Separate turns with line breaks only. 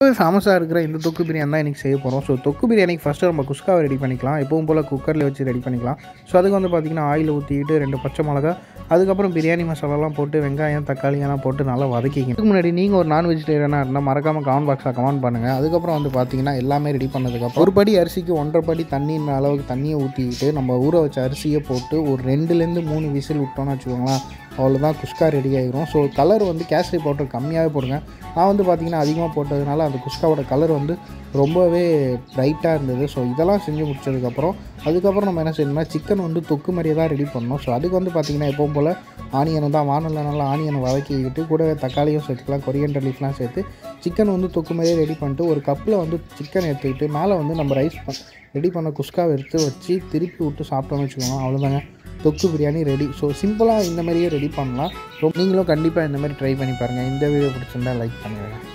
ஃபேமஸாக இருக்கிற இந்த தொக்கு பிரியாணி தான் இன்றைக்கி செய்ய போகிறோம் ஸோ தொக்கு பிரியாணிக்கு ஃபஸ்ட்டு நம்ம குஸ்காவை ரெடி பண்ணிக்கலாம் எப்பவும் போல் குக்கரில் வச்சு ரெடி பண்ணிக்கலாம் ஸோ அதுக்கு வந்து பார்த்திங்கன்னா ஆயில் ஊற்றிக்கிட்டு ரெண்டு பச்சை மிளகா அதுக்கப்புறம் பிரியாணி மசாலாலாம் போட்டு வெங்காயம் தக்காளி எல்லாம் போட்டு நல்லா வதக்கிங்க இதுக்கு முன்னாடி நீங்கள் ஒரு நான் வெஜிடேரியனாக இருந்தால் மறக்காமல் கமெண்ட் பாக்ஸில் கமெண்ட் பண்ணுங்கள் அதுக்கப்புறம் வந்து பார்த்தீங்கன்னா எல்லாமே ரெடி பண்ணதுக்கப்புறம் ஒரு படி அரிசிக்கு ஒன்றரை படி தண்ணியின் அளவுக்கு தண்ணியை ஊற்றிக்கிட்டு நம்ம ஊற வச்ச அரிசியை போட்டு ஒரு ரெண்டுலேருந்து மூணு விசில் விட்டோம்னு வச்சுக்கோங்களேன் அவ்வளோதான் குஸ்கா ரெடி ஆகிரும் ஸோ கலர் வந்து கேசரி பவுடர் கம்மியாகவே போடுங்க நான் வந்து பார்த்திங்கன்னா அதிகமாக போட்டதுனால அந்த குஸ்காவோட கலர் வந்து ரொம்பவே ப்ரைட்டாக இருந்தது ஸோ இதெல்லாம் செஞ்சு முடிச்சதுக்கப்புறம் அதுக்கப்புறம் நம்ம என்ன செய்யணும்னா சிக்கன் வந்து தொக்கு மாதிரியே தான் ரெடி பண்ணணும் ஸோ அதுக்கு வந்து பார்த்திங்கன்னா எப்பவும் போல் ஆனியனை தான் வானலில் நல்லா ஆனியனை வதக்கிக்கிட்டு கூடவே தக்காளியும் சேர்த்துக்கலாம் கொரியண்டர் லீஃப்லாம் சேர்த்து சிக்கன் வந்து தொக்கு மாதிரியே ரெடி பண்ணிட்டு ஒரு கப்பில் வந்து சிக்கன் எடுத்துக்கிட்டு மேலே வந்து நம்ம ரைஸ் ரெடி பண்ண குஸ்காவை எடுத்து வச்சு திருப்பி விட்டு சாப்பிட்டோம்னு வச்சுக்கோங்க அவ்வளோதாங்க தொக்கு பிரியாணி ரெடி ஸோ சிம்பிளாக இந்த மாதிரியே ரெடி பண்ணலாம் ஸோ நீங்களும் கண்டிப்பாக இந்த மாதிரி ட்ரை பண்ணி பாருங்கள் இந்த வீடியோ பிடிச்சிருந்தா லைக் பண்ணுங்கள்